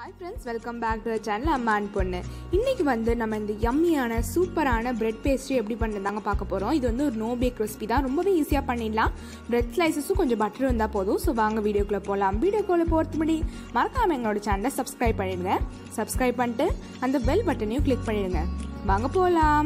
hi friends welcome back to channel அம்மான் பொண்ணு இன்னைக்கு வந்து நம்ம இந்த யம்மியான சூப்பரான பிரெட் பேஸ்ட்ரி எப்படி பண்ணுறதாங்க பார்க்க போகிறோம் இது வந்து ஒரு நோ பேக் ரெசிபி தான் ரொம்பவே ஈஸியாக பண்ணிடலாம் பிரெட் ஸ்லைசஸும் கொஞ்சம் பட்டர் இருந்தால் போதும் ஸோ வாங்க வீடியோக்குள்ளே போகலாம் வீடியோக்குள்ளே போகிறது முன்னாடி மறக்காமல் எங்களோட சேனலை சப்ஸ்கிரைப் பண்ணிடுங்க சப்ஸ்கிரைப் பண்ணிட்டு அந்த பெல் பட்டனையும் கிளிக் பண்ணிடுங்க வாங்க போகலாம்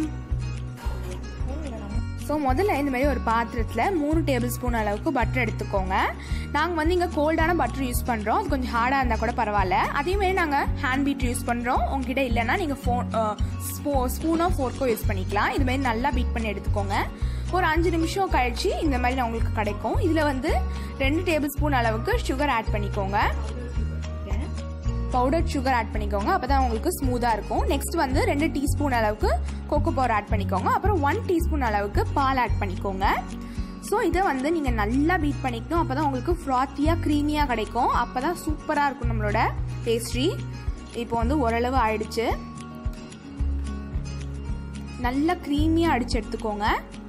ஸோ முதல்ல இந்த மாதிரி ஒரு பாத்திரத்தில் மூணு டேபிள் ஸ்பூன் அளவுக்கு பட்டர் எடுத்துக்கோங்க நாங்கள் வந்து இங்கே கோல்டான பட்டர் யூஸ் பண்ணுறோம் அது கொஞ்சம் ஹார்டாக இருந்தால் கூட பரவாயில்ல அதேமாரி நாங்கள் ஹேண்ட் பீட் யூஸ் பண்ணுறோம் உங்ககிட்ட இல்லைன்னா நீங்கள் ஃபோன் ஸ்பூ ஸ்பூனோ ஃபோர்க்கோ யூஸ் பண்ணிக்கலாம் இதுமாரி நல்லா பீட் பண்ணி எடுத்துக்கோங்க ஒரு அஞ்சு நிமிஷம் கழிச்சு இந்த மாதிரி உங்களுக்கு கிடைக்கும் இதில் வந்து ரெண்டு டேபிள் ஸ்பூன் அளவுக்கு சுகர் ஆட் பண்ணிக்கோங்க பவுடர் சுகர் ஆட் பண்ணிக்கோங்க அப்போ தான் உங்களுக்கு ஸ்மூத்தாக இருக்கும் நெக்ஸ்ட் வந்து ரெண்டு டீஸ்பூன் அளவுக்கு கோகோ பவுடர் ஆட் பண்ணிக்கோங்க அப்புறம் ஒன் டீஸ்பூன் அளவுக்கு பால் ஆட் பண்ணிக்கோங்க ஸோ இதை வந்து நீங்கள் நல்லா பீட் பண்ணிக்கணும் அப்போ தான் உங்களுக்கு ஃப்ராத்தியாக க்ரீமியாக கிடைக்கும் அப்போ தான் சூப்பராக இருக்கும் நம்மளோட பேஸ்ட்ரி இப்போ வந்து ஓரளவு ஆயிடுச்சு நல்லா க்ரீமியாக அடிச்சு எடுத்துக்கோங்க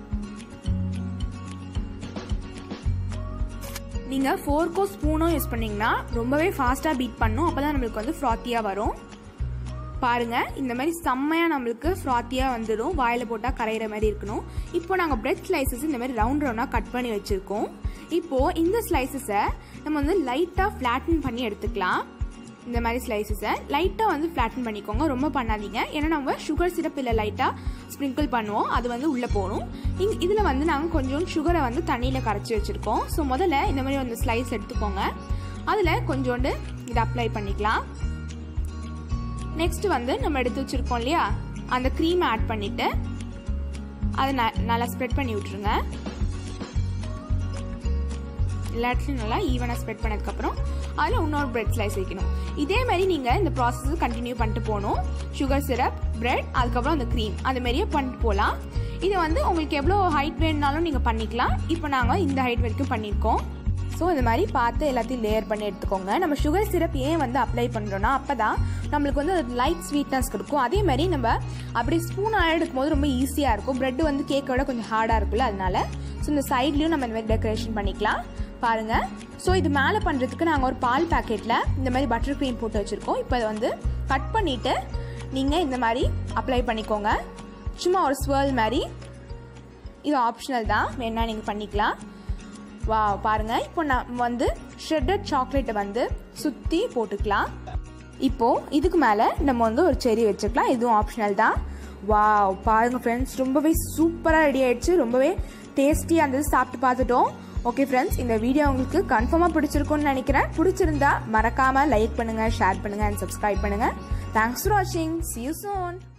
நீங்கள் ஃபோர்க்கோ ஸ்பூனும் யூஸ் பண்ணிங்கன்னா ரொம்பவே ஃபாஸ்ட்டாக பீட் பண்ணும் அப்போ தான் நம்மளுக்கு வந்து ஃப்ராத்தியாக வரும் பாருங்கள் இந்த மாதிரி செம்மையாக நம்மளுக்கு ஃப்ராத்தியாக வந்துடும் வாயில் போட்டால் கரையிற மாதிரி இருக்கணும் இப்போ நாங்கள் பிரெட் ஸ்லைசஸ் இந்த மாதிரி ரவுண்ட் ரவுண்டாக கட் பண்ணி வச்சுருக்கோம் இப்போது இந்த ஸ்லைசஸை நம்ம வந்து லைட்டாக ஃப்ளாட்டன் பண்ணி எடுத்துக்கலாம் இந்த மாதிரி ஸ்லைசஸை லைட்டாக வந்து ஃப்ளாட்டன் பண்ணிக்கோங்க ரொம்ப பண்ணாதீங்க ஏன்னா நம்ம சுகர் சிரப் இல்லை லைட்டாக ஸ்ப்ரிங்கிள் பண்ணுவோம் அது வந்து உள்ளே போகணும் இங் இதில் வந்து நாங்கள் கொஞ்சம் சுகரை வந்து தண்ணியில் கரைச்சி வச்சுருக்கோம் ஸோ முதல்ல இந்த மாதிரி வந்து ஸ்லைஸ் எடுத்துக்கோங்க அதில் கொஞ்சோண்டு இதை அப்ளை பண்ணிக்கலாம் நெக்ஸ்ட் வந்து நம்ம எடுத்து வச்சுருக்கோம் இல்லையா அந்த க்ரீம் ஆட் பண்ணிவிட்டு அதை ந நல்லா ஸ்ப்ரெட் பண்ணி விட்ருங்க எல்லா இடத்துலையும் நல்லா ஈவனாக ஸ்ப்ரெட் பண்ணதுக்கப்புறம் அதில் இன்னொரு பிரெட் ஸ்லைஸ் வைக்கணும் இதே மாதிரி நீங்கள் இந்த ப்ராசஸ் கண்டினியூ பண்ணிட்டு போகணும் சுகர் சிரப் பிரெட் அதுக்கப்புறம் அந்த க்ரீம் அந்த மாதிரியே பண்ணிட்டு போகலாம் இது வந்து உங்களுக்கு எவ்வளோ ஹைட் வேணுனாலும் நீங்கள் பண்ணிக்கலாம் இப்போ நாங்கள் இந்த ஹைட் வரைக்கும் பண்ணியிருக்கோம் ஸோ இந்த மாதிரி பார்த்து எல்லாத்தையும் லேயர் பண்ணி எடுத்துக்கோங்க நம்ம சுகர் சிரப் ஏன் வந்து அப்ளை பண்ணுறோன்னா அப்போ தான் நம்மளுக்கு வந்து லைட் ஸ்வீட்னஸ் கொடுக்கும் அதே மாதிரி நம்ம அப்படி ஸ்பூன் எடுக்கும் போது ரொம்ப ஈஸியாக இருக்கும் ப்ரெட் வந்து கேக்கோட கொஞ்சம் ஹார்டாக இருக்குல்ல அதனால ஸோ இந்த சைட்லேயும் நம்ம இந்த மாதிரி டெக்கரேஷன் பண்ணிக்கலாம் பாருங்கள் ஸோ இது மேலே பண்ணுறதுக்கு நாங்கள் ஒரு பால் பேக்கெட்டில் இந்த மாதிரி பட்டர் க்ரீம் போட்டு வச்சுருக்கோம் இப்போ அதை வந்து கட் பண்ணிவிட்டு நீங்கள் இந்த மாதிரி அப்ளை பண்ணிக்கோங்க சும்மா ஒரு ஸ்வேர்ல் மாதிரி இது ஆப்ஷனல் தான் வேணா நீங்கள் பண்ணிக்கலாம் வா பாருங்கள் இப்போ நான் வந்து ஷ்ரெட்டட் சாக்லேட்டை வந்து சுற்றி போட்டுக்கலாம் இப்போது இதுக்கு மேலே நம்ம வந்து ஒரு செரி வச்சுக்கலாம் இதுவும் ஆப்ஷனல் தான் வா பாருங்கள் ஃப்ரெண்ட்ஸ் ரொம்பவே சூப்பராக ரெடி ஆயிடுச்சு ரொம்பவே டேஸ்டியாக இருந்தது சாப்பிட்டு பார்த்துட்டோம் ஓகே ஃப்ரெண்ட்ஸ் இந்த வீடியோ உங்களுக்கு கன்ஃபார்மாக பிடிச்சிருக்கும்னு நினைக்கிறேன் பிடிச்சிருந்தா மறக்காமல் லைக் பண்ணுங்கள் ஷேர் பண்ணுங்கள் அண்ட் சப்ஸ்கிரைப் பண்ணுங்கள் தேங்க்ஸ் ஃபார் வாட்சிங் சி யூ சோன்